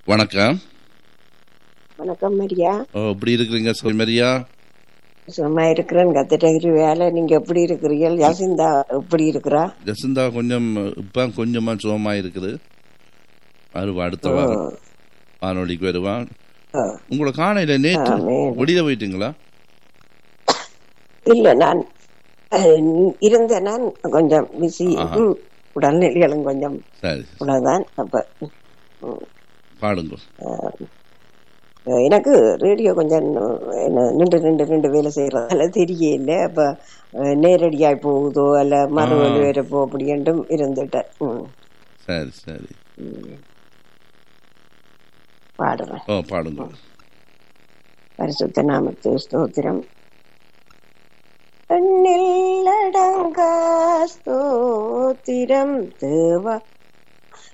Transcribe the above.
வணக்கம் வணக்கம் மரியா ஓ எப்படி இருக்கிறீங்க சௌமரியா சும்மா இருக்கிறேன் கத்துட்டு வேலை நீங்க எப்படி இருக்கிறீர்கள் யசிந்தா எப்படி இருக்கிறா ஜசந்தா கொஞ்சம் இப்போ கொஞ்சமா சுகமா இருக்குது வருவா அடுத்த வாரம் வானொலிக்கு வருவான் ஆ. உங்களை காணையில நேற்று ஆமென். வெளியில போயிட்டீங்களா இல்ல நான் அஹ், இருந்த நான் கொஞ்சம் பிஸி ஆஹா. உடல்நிலைகளும் கொஞ்சம் சரி உள்ளதான் அப்ப ம், பாடுங்க அஹ், எனக்கு ரேடியோ கொஞ்சம் என்ன, நின்று நின்று நின்று வேலை செய்யறதால தெரியல அப்ப அஹ், நேரடியாய் போகுதோ அல்ல மறுவழி வரப்போ அப்படின்ட்டும் இருந்துட்டேன் ம், சரி சரி பாடுறேன் ஓ பாடுங்க பரிசுத்த நாமத்து ஸ்தோத்திரம் எண்ணில் அடங்கா ஸ்தோத்திரம் தேவா